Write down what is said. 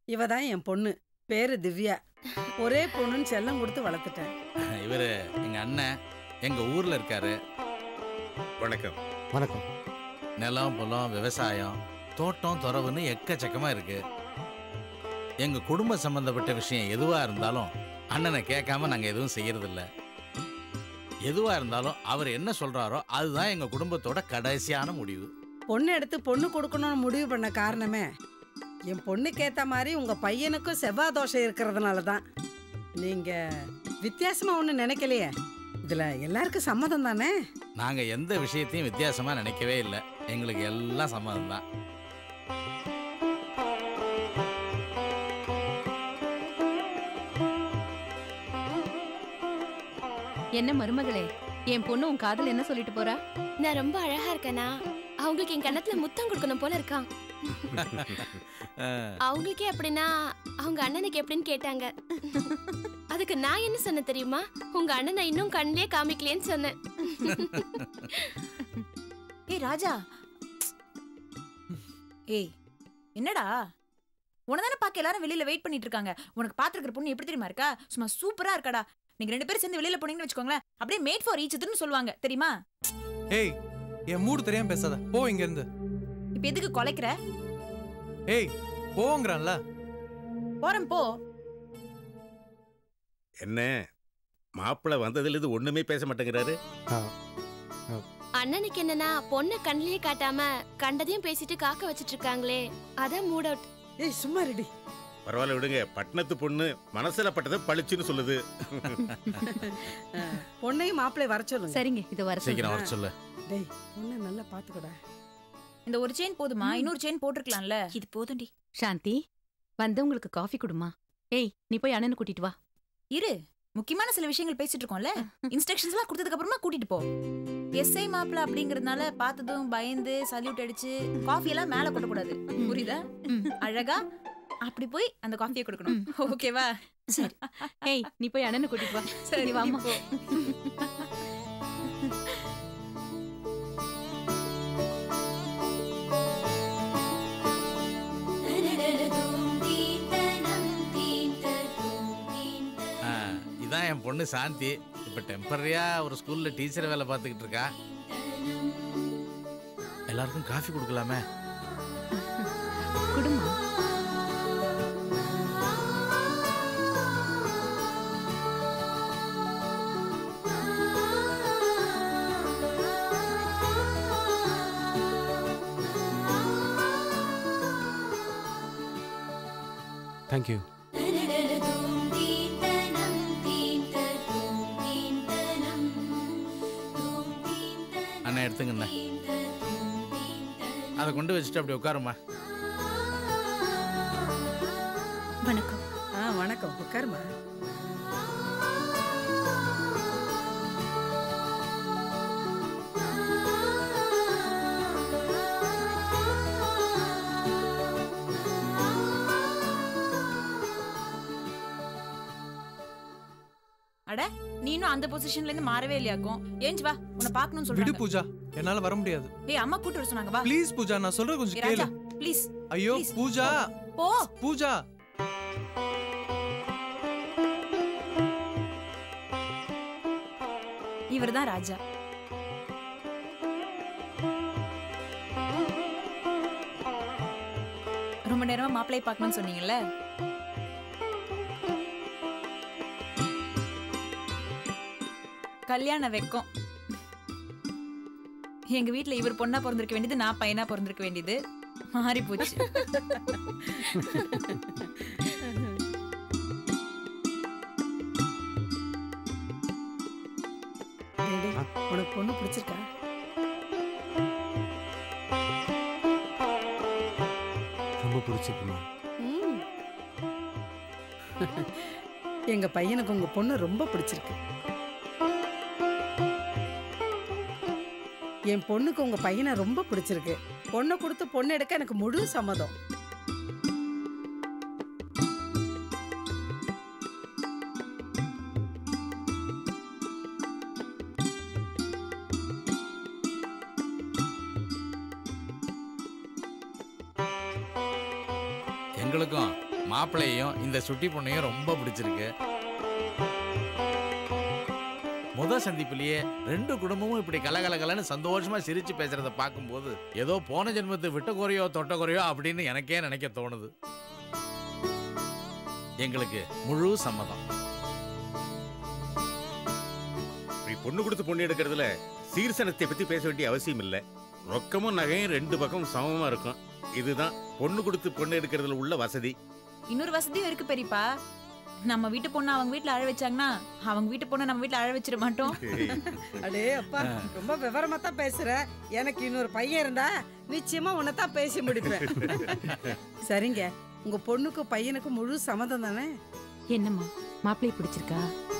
இவ தான் என் பொண்ணு பேரு திவ்யா ஒரே பொண்ணுன்னு செல்லம் கொடுத்து வளர்த்துட்டேன் இவர் எங்க அண்ணன் எங்க ஊர்ல இருக்காரு வணக்கம் வணக்கம் நிலம் புலம் விவசாயம் தோட்டம் துறவுன்னு எக்கச்சக்கமா இருக்கு எங்க குடும்ப சம்பந்தப்பட்ட விஷயம் எதுவா இருந்தாலும் அண்ணனை கேட்காம நாங்க எதுவும் செய்யறதில்ல எதுவா இருந்தாலும் அவர் என்ன சொல்றாரோ அதுதான் எங்க குடும்பத்தோட கடைசியான முடிவு பொண்ணு எடுத்து பொண்ணு கொடுக்கணும்னு முடிவு பண்ண காரணமே என் பொண்ணுக்கு ஏத்த மாதிரி உங்க பையனுக்கும் செவ்வாய் தோஷம் இருக்கிறதுனால தான் நீங்க வித்தியாசமா ஒன்றும் நினைக்கலையே இதுல எல்லாருக்கும் சம்மதம் தானே நாங்க எந்த விஷயத்தையும் வித்தியாசமா நினைக்கவே இல்லை எங்களுக்கு எல்லாம் சம்மதம் தான் என்ன மருமகளே என் பொண்ணு உன் காதல் என்ன சொல்லிட்டு போறா நான் ரொம்ப அழகா இருக்கேனா அவங்களுக்கு என் கண்ணத்துல முத்தம் கொடுக்கணும் போல இருக்கான் அவங்களுக்கே அப்படின்னா அவங்க அண்ணனுக்கு எப்படின்னு கேட்டாங்க அதுக்கு நான் என்ன சொன்னேன் தெரியுமா உங்க அண்ணனை இன்னும் கண்ணிலே காமிக்கலையேன்னு சொன்னேன் ஏய் ராஜா ஏய் என்னடா உனதானே பார்க்க எல்லாரும் வெளியில வெயிட் பண்ணிட்டு இருக்காங்க உனக்கு பாத்துருக்கிற பொண்ணு எப்படி தெரியுமா இருக்கா சும்மா சூப்பரா இருக்காடா நீங்க ரெண்டு பேரும் சேர்ந்து வெளியில போனீங்கன்னு வச்சுக்கோங்களேன் அப்படியே மேட் ஃபார் ஈச் அதர்னு சொல்லுவாங்க தெரியுமா ஏய் என் மூடு தெரியாம பேசாத போ இங்க இருந்து இப்ப எதுக்கு கொலைக்கிற ஏய் போங்கறான்ல போறேன் போ என்ன மாப்பிள்ளை வந்ததுல இது ஒண்ணுமே பேச மாட்டேங்கிறாரு அண்ணனுக்கு என்னன்னா பொண்ணை கண்ணிலே காட்டாம கண்டதையும் பேசிட்டு காக்க வச்சிட்டு இருக்காங்களே அதான் மூட் அவுட் ஏய் சும்மா ரெடி பரவாயில்ல விடுங்க பட்டணத்து பொண்ணு மனசுல பட்டதை பளிச்சுன்னு சொல்லுது பொண்ணையும் மாப்பிள்ளை வர சொல்லுங்க சரிங்க இது வர சீக்கிரம் வர சொல்லு டேய் பொண்ணை நல்லா பாத்துக்கடா இந்த ஒரு செயின் போதுமா இன்னொரு செயின் போட்டிருக்கலாம்ல இது போதும்டி சாந்தி வந்தவங்களுக்கு காஃபி கொடுமா ஏய் நீ போய் அண்ணனை கூட்டிட்டு வா இரு முக்கியமான சில விஷயங்கள் பேசிட்டு இருக்கோம்ல இன்ஸ்ட்ரக்ஷன்ஸ் எல்லாம் கொடுத்ததுக்கு அப்புறமா கூட்டிட்டு போ எஸ்ஐ மாப்பிள அப்படிங்கறதுனால பார்த்ததும் பயந்து சல்யூட் அடிச்சு காஃபி எல்லாம் மேல கொட்டக்கூடாது புரியுதா அழகா அப்படி போய் அந்த காஃபியை கொடுக்கணும் ஓகேவா சரி ஏய் நீ போய் அண்ணனை கூட்டிட்டு வா சரி வாம்மா. போ. ஆ, இதான் என் பொண்ணு சாந்தி இப்ப டெம்பரரியா ஒரு ஸ்கூல்ல டீச்சர் வேலை பார்த்துக்கிட்டு இருக்கா எல்லாருக்கும் காஃபி கொடுக்கலாமே குடுமா தேங்க்யூ அண்ணா எடுத்துங்கண்ணா அதை கொண்டு வச்சுட்டு அப்படி உட்காருமா வணக்கம் ஆ வணக்கம் உட்காருமா அட நீ இன்னும் அந்த பொசிஷன்ல இருந்து மாறவே இல்லையாக்கும் ஏஞ்சி வா உன்னை பார்க்கணும்னு விடு சொல்றாங்க பூஜா என்னால வர முடியாது ஏய் அம்மா கூட்டு வர சொன்னாங்க வா ப்ளீஸ் பூஜா நான் சொல்ற கொஞ்சம் ஏய், ராஜா கேளு ப்ளீஸ் ஐயோ please. பூஜா போ பூஜா இவர்தான் ராஜா ரொம்ப நேரமா மாப்பிள்ளை பார்க்கணும்னு சொன்னீங்கல்ல கல்யாண வெக்கம் எங்க வீட்ல இவர் பொண்ணா பிறந்திருக்க வேண்டியது நான் பையனா பிறந்திருக்க வேண்டியது மாறி போச்சு டேய், டேய், உனக்கு பொண்ணு பிடிச்சிருக்கா ரொம்ப பிடிச்சிருக்குமா ம். எங்க பையனுக்கு உங்க பொண்ணு ரொம்ப பிடிச்சிருக்கு என் பொண்ணுக்கு உங்க பையனை ரொம்ப பிடிச்சிருக்கு பொண்ணை கொடுத்து பொண்ணு எடுக்க எனக்கு முழு சம்மதம் எங்களுக்கும் மாப்பிள்ளையும் இந்த சுட்டி பொண்ணையும் ரொம்ப பிடிச்சிருக்கு முத சந்திப்பிலேயே ரெண்டு குடும்பமும் இப்படி கலகலகலன்னு சந்தோஷமா சிரிச்சு பேசுறத பார்க்கும்போது ஏதோ போன ஜென்மத்து விட்ட குறையோ தொட்ட குறையோ அப்படின்னு எனக்கே நினைக்க தோணுது எங்களுக்கு முழு சம்மதம் இப்படி பொண்ணு கொடுத்து பொண்ணு எடுக்கிறதுல சீர்சனத்தை பத்தி பேச வேண்டிய அவசியம் இல்லை ரொக்கமும் நகையும் ரெண்டு பக்கம் சமமா இருக்கும் இதுதான் பொண்ணு கொடுத்து பொண்ணு எடுக்கிறதுல உள்ள வசதி இன்னொரு வசதியும் இருக்கு பெரியப்பா நம்ம வீட்டு பொண்ணு அவங்க வீட்ல அழ வச்சாங்கன்னா அவங்க வீட்டு பொண்ணு நம்ம வீட்ல அழ வச்சிட மாட்டோம் அடே அப்பா ரொம்ப விவரமா தான் பேசுற எனக்கு இன்னொரு பையன் இருந்தா நிச்சயமா உன்னை தான் பேசி முடிப்பேன் சரிங்க உங்க பொண்ணுக்கும் பையனுக்கும் முழு சம்மதம் தானே என்னம்மா மாப்பிள்ளை பிடிச்சிருக்கா